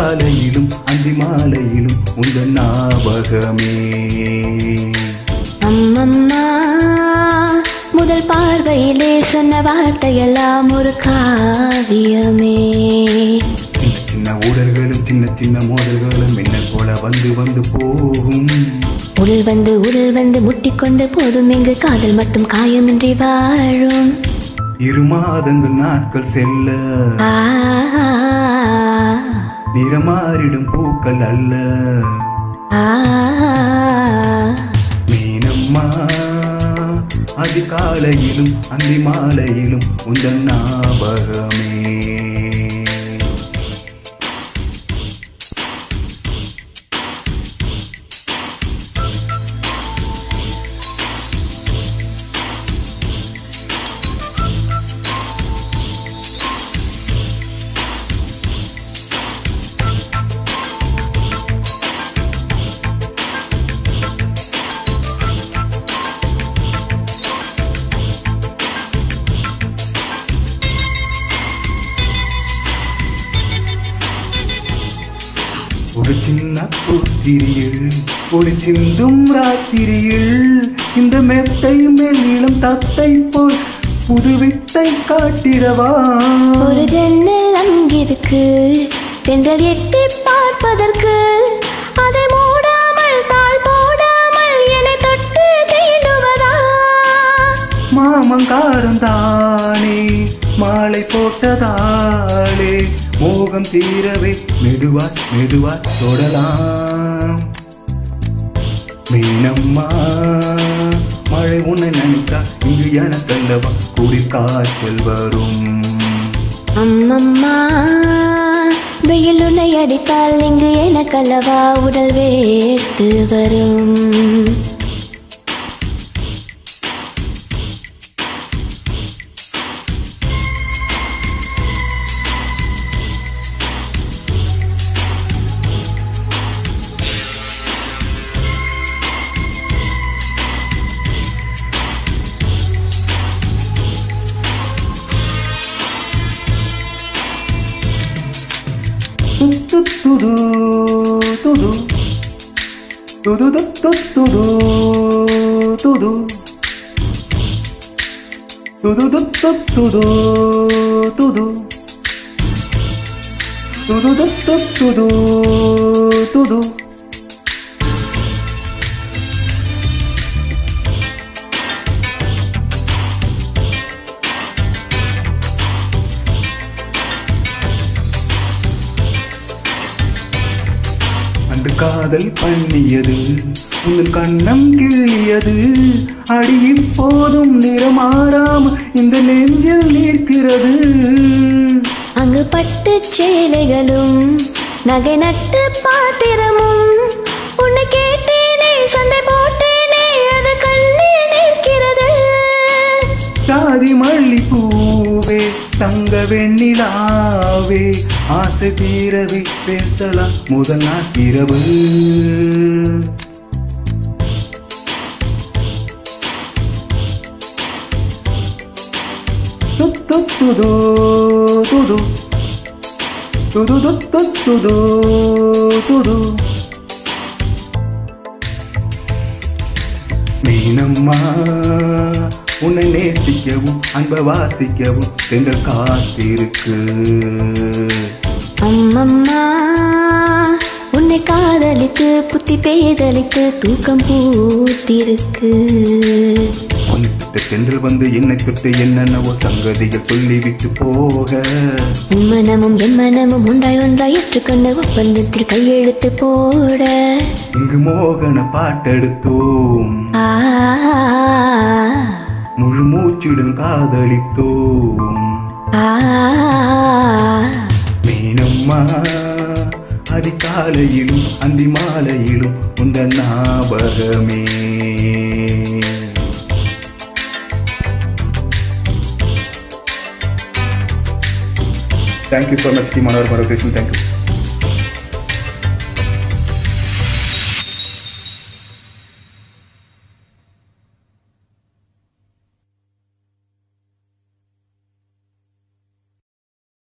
அதிகாலையிலும் அந்தி மாலையிலும் உந்த ஞாபகமே அம்மம்மா முதல் பார்வையிலே சொன்ன வார்த்தையெல்லாம் ஒரு காவியமே சின்ன சின்ன ஊடல்களும் சின்ன சின்ன மோதல்களும் மின்னல் போல வந்து வந்து போகும் உடல் வந்து உடல் வந்து முட்டிக்கொண்டு போதும் எங்கு காதல் மட்டும் காயமின்றி வாழும் இரு மாதங்கள் நாட்கள் செல்ல ஆ நிறமாறிடும் பூக்கள் அல்ல ஆ மீனம்மா அதிகாலையிலும் அந்தி மாலையிலும் உந்தன் ஞாபகமே ஒரு சின்ன புத்திரியில் ஒரு சிந்தும் ராத்திரியில் இந்த மெத்தை மேல் இளம் தத்தை போல் புதுவித்தை காட்டிடவா ஒரு ஜன்னல் அங்கிருக்கு தென்றல் எட்டி பார்ப்பதற்கு அதை மூடாமல் தாழ் போடாமல் என்னை தொட்டு தீண்டுவதா மாமங்காரம் தானே மாலை போட்டதாலே மோகம் தீரவே மெதுவாய் மெதுவாய் தொடலாம் மீனம்மா மழை உன்னை நினைத்தா இங்கு எனக்கல்லவா குளிர் காய்ச்சல் வரும் அம்மம்மா வெயில் உன்னை அடித்தால் இங்கு எனக்கல்லவா உடல் வேர்த்து வரும் துது துது துது துது துது துது துது துது துது துது துது துது துது துது அன்று காதல் பண்ணியது உன் கண்ணம் கிள்ளியது அடியில் போதும் நிறமாறாம இந்த நெஞ்சில் நிற்கிறது அங்கு பட்டு சேலைகளும் நகை நட்டு பாத்திரமும் உன்னை கேட்டேனே சண்டை போட்டேனே அது கண்ணில் நிற்கிறது ஜாதி மல்லி பூவே தங்க வெண்ணிலாவே ஆசை தீரவே பேசலாம் முதல் நாட்டிரவு துது துது துது துது துது துது மீனம்மா உன்னை நேசிக்கவும் அன்ப வாசிக்கவும் எங்கள் காத்திருக்கு அம்மம்மா உன்னை காதலித்து புத்தி பேதலித்து தூக்கம் பூத்திருக்கு உன்னிட்ட தென்றல் வந்து என்னை தொட்டு என்னென்னவோ சங்கதிகள் சொல்லிவிட்டு போக உன் மனமும் என் மனமும் ஒன்றாய் ஒன்றாய் ஏற்றுக்கொண்ட ஒப்பந்தத்தில் கையெழுத்து போட இங்கு மோகன பாட்டெடுத்தோம் ஆ முழு மூச்சுடன் காதலித்தோம் ஆ மீனம்மா அதிகாலையிலும் அந்தி மாலையிலும் உந்த ஞாபகமே தேங்க்யூ ஸோ மச் டீம் ஆனர் மரோ தேங்க்யூ